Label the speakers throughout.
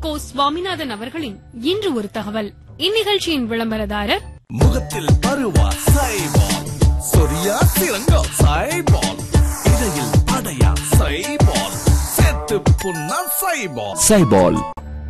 Speaker 1: கோ சுவாமிநாதன் அவர்களின் இன்று ஒரு தகவல் இந்நிகழ்ச்சியின் விளம்பரதாரர்
Speaker 2: முகத்தில் பருவா சைபால் சொரியா சிறங்கா சைபால் இடையில் அடையா சைபால் செத்து புண்ணா சைபால்
Speaker 3: சைபால்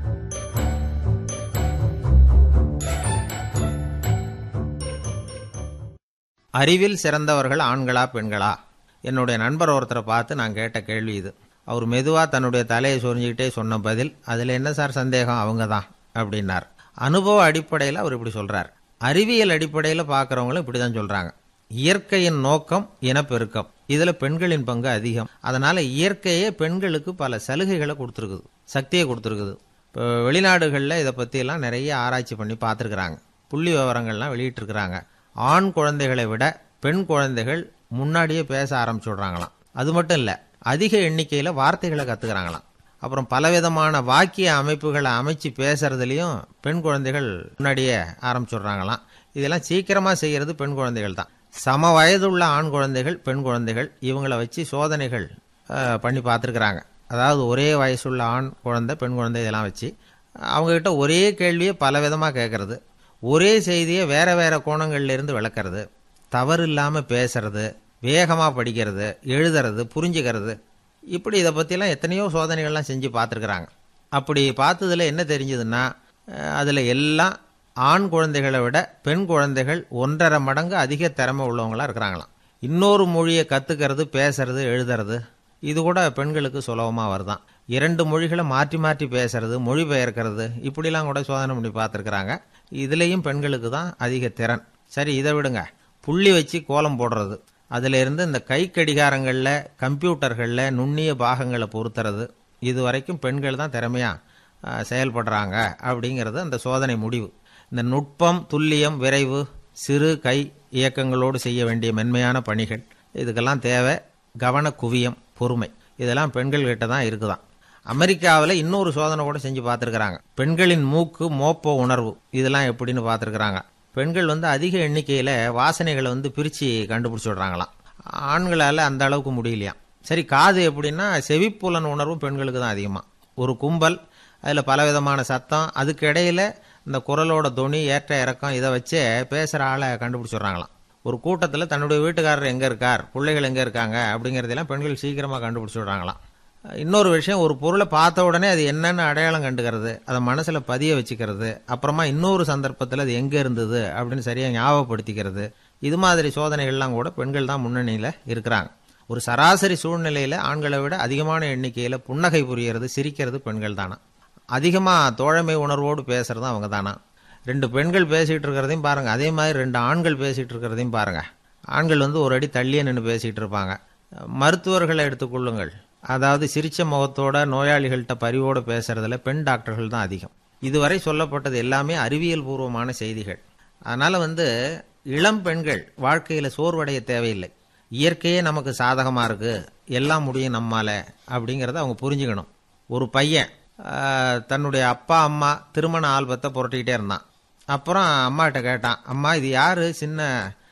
Speaker 4: அறிவில் சிறந்தவர்கள் ஆண்களா பெண்களா என்னுடைய நண்பர் ஒருத்தரை பார்த்து நான் கேட்ட கேள்வி இது அவர் மெதுவாக தன்னுடைய தலையை சொரிஞ்சுக்கிட்டே சொன்ன பதில் அதில் என்ன சார் சந்தேகம் அவங்க தான் அப்படின்னார் அனுபவ அடிப்படையில் அவர் இப்படி சொல்கிறார் அறிவியல் அடிப்படையில் பார்க்குறவங்களும் இப்படி தான் சொல்கிறாங்க இயற்கையின் நோக்கம் இனப்பெருக்கம் இதில் பெண்களின் பங்கு அதிகம் அதனால் இயற்கையே பெண்களுக்கு பல சலுகைகளை கொடுத்துருக்குது சக்தியை கொடுத்துருக்குது இப்போ வெளிநாடுகளில் இதை பற்றியெல்லாம் நிறைய ஆராய்ச்சி பண்ணி பார்த்துருக்குறாங்க புள்ளி விவரங்கள்லாம் வெளியிட்டிருக்கிறாங்க ஆண் குழந்தைகளை விட பெண் குழந்தைகள் முன்னாடியே பேச ஆரம்பிச்சுடுறாங்களாம் அது மட்டும் இல்லை அதிக எண்ணிக்கையில் வார்த்தைகளை கற்றுக்கிறாங்களாம் அப்புறம் பலவிதமான வாக்கிய அமைப்புகளை அமைச்சு பேசுறதுலையும் பெண் குழந்தைகள் முன்னாடியே ஆரம்பிச்சுடுறாங்களாம் இதெல்லாம் சீக்கிரமாக செய்கிறது பெண் குழந்தைகள் தான் சம வயதுள்ள ஆண் குழந்தைகள் பெண் குழந்தைகள் இவங்கள வச்சு சோதனைகள் அஹ், பண்ணி பார்த்துருக்குறாங்க அதாவது ஒரே வயசுள்ள ஆண் குழந்தை பெண் குழந்தை இதெல்லாம் வச்சு அவங்கக்கிட்ட ஒரே கேள்வியை பல விதமாக கேட்கறது ஒரே செய்தியை வேற வேற கோணங்கள்ல இருந்து விளக்குறது தவறு இல்லாமல் பேசுறது வேகமாக படிக்கிறது எழுதுறது புரிஞ்சுக்கிறது இப்படி இதை பற்றிலாம் எத்தனையோ சோதனைகள்லாம் செஞ்சு பார்த்துருக்குறாங்க அப்படி பார்த்ததுல என்ன தெரிஞ்சதுன்னா அதில் எல்லாம் ஆண் குழந்தைகளை விட பெண் குழந்தைகள் ஒன்றரை மடங்கு அதிக திறமை உள்ளவங்களா இருக்கிறாங்களாம் இன்னொரு மொழியை கற்றுக்கிறது பேசுறது எழுதுறது இது கூட பெண்களுக்கு சுலபமாக வருதான் இரண்டு மொழிகளை மாற்றி மாற்றி பேசுறது மொழிபெயர்க்கிறது இப்படிலாம் கூட சோதனை பண்ணி பார்த்துருக்குறாங்க இதுலேயும் பெண்களுக்கு தான் அதிக திறன் சரி இதை விடுங்க புள்ளி வச்சு கோலம் போடுறது அதுல இருந்து இந்த கை கடிகாரங்களில் கம்ப்யூட்டர்களில் நுண்ணிய பாகங்களை பொருத்துறது இது வரைக்கும் பெண்கள் தான் திறமையா அஹ், செயல்படுறாங்க அப்படிங்கிறது அந்த சோதனை முடிவு இந்த நுட்பம் துல்லியம் விரைவு சிறு கை இயக்கங்களோடு செய்ய வேண்டிய மென்மையான பணிகள் இதுக்கெல்லாம் தேவை கவன குவியம் பொறுமை இதெல்லாம் பெண்கள் கிட்ட தான் இருக்குதாம் அமெரிக்காவில் இன்னொரு சோதனை கூட செஞ்சு பார்த்துருக்குறாங்க பெண்களின் மூக்கு மோப்ப உணர்வு இதெல்லாம் எப்படின்னு பார்த்துருக்குறாங்க பெண்கள் வந்து அதிக எண்ணிக்கையில் வாசனைகளை வந்து பிரித்து கண்டுபிடிச்சி விடுறாங்களாம் ஆண்களால் அந்த அளவுக்கு முடியலையாம் சரி காது எப்படின்னா செவிப்புலன் உணர்வும் பெண்களுக்கு தான் அதிகமாக ஒரு கும்பல் அதில் பலவிதமான சத்தம் அதுக்கு இடையில இந்த குரலோட தொனி ஏற்ற இறக்கம் இதை வச்சே பேசுகிற ஆளை கண்டுபிடிச்சிடுறாங்களாம் ஒரு கூட்டத்தில் தன்னுடைய வீட்டுக்காரர் எங்கே இருக்கார் பிள்ளைகள் எங்கே இருக்காங்க அப்படிங்கிறதெல்லாம் பெண்கள் சீக்கிரமாக கண்டுபிடிச்சி விடுறாங்களாம் இன்னொரு விஷயம் ஒரு பொருளை பார்த்த உடனே அது என்னன்னு அடையாளம் கண்டுக்கிறது அதை மனசில் பதிய வச்சுக்கிறது அப்புறமா இன்னொரு சந்தர்ப்பத்தில் அது எங்கே இருந்தது அப்படின்னு சரியாக ஞாபகப்படுத்திக்கிறது இது மாதிரி சோதனைகள்லாம் கூட பெண்கள் தான் முன்னணியில் இருக்கிறாங்க ஒரு சராசரி சூழ்நிலையில் ஆண்களை விட அதிகமான எண்ணிக்கையில் புன்னகை புரியறது சிரிக்கிறது பெண்கள் தானா அதிகமாக தோழமை உணர்வோடு பேசுறது அவங்க தானா ரெண்டு பெண்கள் பேசிகிட்டு இருக்கிறதையும் பாருங்கள் அதே மாதிரி ரெண்டு ஆண்கள் பேசிகிட்டு இருக்கிறதையும் பாருங்கள் ஆண்கள் வந்து ஒரு அடி தள்ளியே நின்று பேசிகிட்டு இருப்பாங்க மருத்துவர்களை எடுத்துக்கொள்ளுங்கள் அதாவது சிரிச்ச முகத்தோட நோயாளிகள்கிட்ட பரிவோடு பேசுறதுல பெண் டாக்டர்கள் தான் அதிகம் இதுவரை சொல்லப்பட்டது எல்லாமே அறிவியல் பூர்வமான செய்திகள் அதனால் வந்து இளம் பெண்கள் வாழ்க்கையில் சோர்வடைய தேவையில்லை இயற்கையே நமக்கு சாதகமாக இருக்கு எல்லாம் முடியும் நம்மால அப்படிங்கிறத அவங்க புரிஞ்சுக்கணும் ஒரு பையன் ஆஹ், தன்னுடைய அப்பா அம்மா திருமண ஆல்பத்தை புரட்டிக்கிட்டே இருந்தான் அப்புறம் அம்மாகிட்ட கேட்டான் அம்மா இது யாரு சின்ன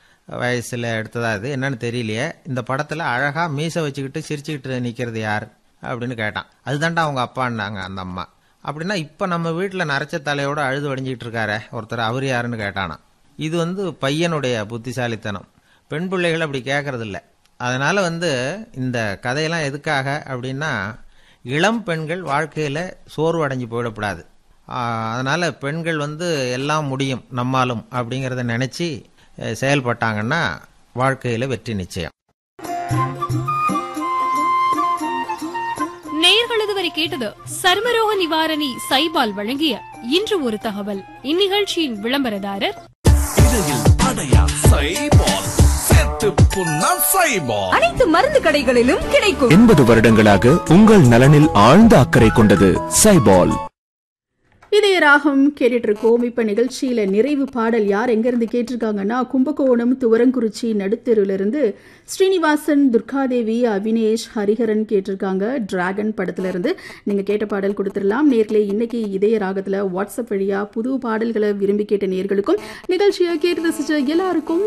Speaker 4: வயசில் எடுத்ததா இது என்னன்னு தெரியலையே இந்த படத்தில் அழகாக மீசை வச்சுக்கிட்டு சிரிச்சுக்கிட்டு நிற்கிறது யார் அப்படின்னு கேட்டான் அதுதான்டா அவங்க அப்பான்னாங்க அந்த அம்மா அப்படின்னா இப்போ நம்ம வீட்டில் நரைச்ச தலையோட அழுது வடிஞ்சிக்கிட்டு இருக்காரே ஒருத்தர் அவர் யாருன்னு கேட்டானா இது வந்து பையனுடைய புத்திசாலித்தனம் பெண் பிள்ளைகள் அப்படி கேட்கறதில்ல அதனால வந்து இந்த கதையெல்லாம் எதுக்காக அப்படின்னா இளம் பெண்கள் வாழ்க்கையில் சோர்வு அடைஞ்சு போயிடக்கூடாது ஆஹ் அதனால பெண்கள் வந்து எல்லாம் முடியும் நம்மாலும் அப்படிங்கிறத நினைச்சு அஹ், செயல்பட்டாங்கன்னா வாழ்க்கையில் வெற்றி நிச்சயம்
Speaker 1: நேயர்கள் இதுவரை கேட்டது சர்மரோக நிவாரணி சைபால் வழங்கிய இன்று ஒரு தகவல் இந்நிகழ்ச்சியின் விளம்பரதாரர்
Speaker 2: இடையில் அடையா சைபால் செத்து புண்ணா சைபால்
Speaker 5: அனைத்து மருந்து கடைகளிலும் கிடைக்கும்
Speaker 3: எண்பது வருடங்களாக உங்கள் நலனில் ஆழ்ந்த அக்கறை கொண்டது சைபால்
Speaker 6: இதய ராகம் கேட்டுட்டு இருக்கோம் இப்ப நிகழ்ச்சியில நிறைவு பாடல் யார் எங்கிருந்து கேட்டிருக்காங்கன்னா கும்பகோணம் துவரங்குறிச்சி நடுத்தெருவிலிருந்து ஸ்ரீனிவாசன் துர்காதேவி அவினேஷ் ஹரிஹரன் கேட்டிருக்காங்க டிராகன் படத்துல இருந்து நீங்க கேட்ட பாடல் கொடுத்துடலாம் நேர்களே இன்னைக்கு இதய ராகத்துல வாட்ஸ்அப் வழியா புது பாடல்களை விரும்பி கேட்ட நேர்களுக்கும் நிகழ்ச்சியை கேட்டு ரசிச்ச எல்லாருக்கும்